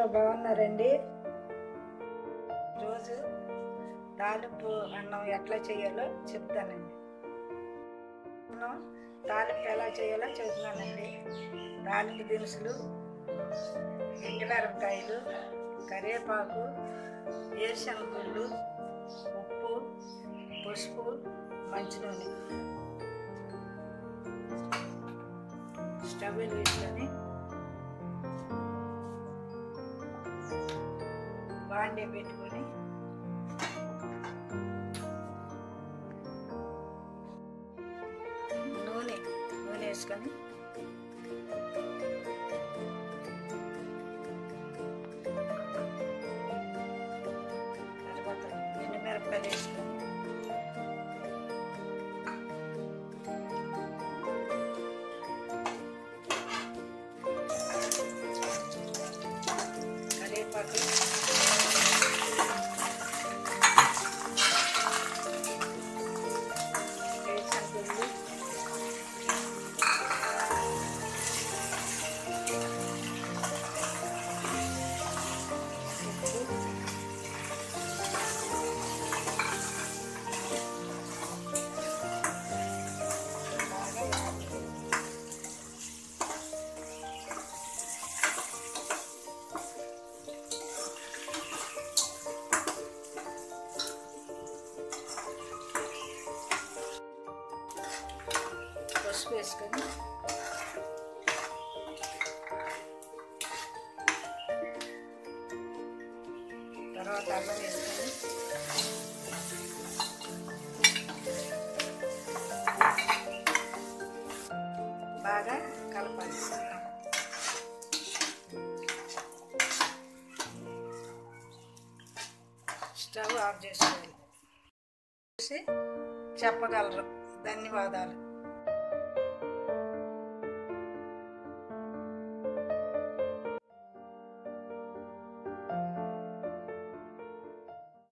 అందరు బాగున్నారండి రోజు తాలింపు అన్నం ఎట్లా చేయాలో చెప్తానండి అన్నం తాలింపు ఎలా చేయాలో చెప్తున్నానండి తాలింపు దినుసులు ఎండుమిరపకాయలు కరివేపాకు వేరుశనగుళ్ళు ఉప్పు పసుపు మంచి నూనె స్టవ్ వేసుకొని బాండే పెట్టుకొని నూనె నూనె వేసుకొని తర్వాత ఎండుమిరపకాయలు వేసుకొని కరివేపాకు వేరుశనగలు ఉప్పు బాగా వేయాలి. పసుపు వేసుకొని తర్వాత అల్లం వేసుకొని బాగా కలపాలి స్టవ్ ఆఫ్ చేసుకోవాలి చూసి చెప్పగలరు ధన్యవాదాలు